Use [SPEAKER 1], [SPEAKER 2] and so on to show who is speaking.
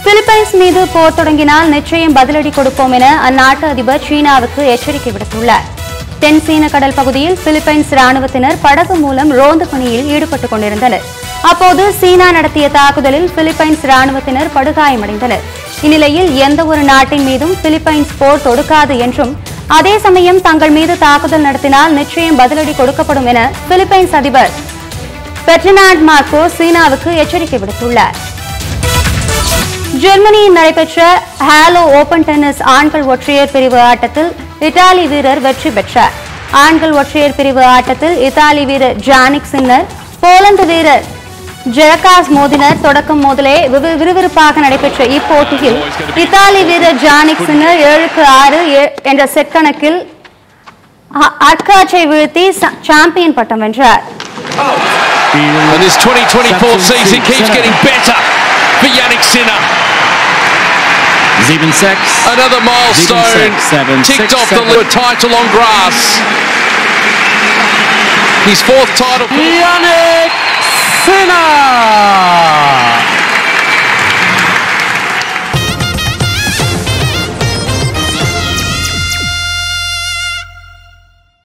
[SPEAKER 1] Philippines மீது போர் தொடங்கினால் நிச்சயம் பதிலடி கொடுப்போம் என அந்நாட்டு அதிபர் சீனாவுக்கு எச்சரிக்கை விடுத்துள்ளார் தென் சீன கடல் பகுதியில் பிலிப்பைன்ஸ் ராணுவத்தினர் படகு மூலம் ரோந்து பணியில் ஈடுபட்டுக் கொண்டிருந்தனர் அப்போது சீனா நடத்திய தாக்குதலில் பிலிப்பைன்ஸ் ராணுவத்தினர் படுகாயமடைந்தனர் இந்நிலையில் எந்த ஒரு நாட்டின் மீதும் பிலிப்பைன்ஸ் போர் தொடுக்காது என்றும் அதே சமயம் தங்கள் மீது தாக்குதல் நடத்தினால் நிச்சயம் பதிலடி கொடுக்கப்படும் என பிலிப்பைன்ஸ் அதிபர் பெர்டினாண்ட் மார்க்கோ சீனாவுக்கு எச்சரிக்கை விடுத்துள்ளார் ஜெர்மனியில் நடைபெற்ற ஹாலோ ஓபன் டென்னிஸ் ஆண்கள் ஒற்றையர் பிரிவு ஆட்டத்தில் இத்தாலி வீரர் வெற்றி பெற்றார் ஆண்கள் ஒற்றையர் பிரிவு ஆட்டத்தில் இத்தாலி வீரர் ஜானிக் சின்னர் போலந்து வீரர் ஜெரகாஸ் மோதினர் தொடக்கம் முதலே விறு- விறுவிறுப்பாக நடைபெற்ற இப்போட்டியில் இத்தாலி வீரர் ஜானிக் சின்னர் ஏழுக்கு ஆறு ஏ- என்ற செட் கணக்கில் அ- அர்காச்சை வீழ்த்தி ச- சாம்பியன் பட்டம் வென்றார்
[SPEAKER 2] And this 2024 season keeps getting better for Yannick Sinner.
[SPEAKER 3] Sieben, sechs.
[SPEAKER 2] Another milestone
[SPEAKER 3] Sieben, six, seven,
[SPEAKER 2] ticked
[SPEAKER 3] six,
[SPEAKER 2] off
[SPEAKER 3] seven.
[SPEAKER 2] the title on grass. His fourth title.
[SPEAKER 3] Yannick Sinner!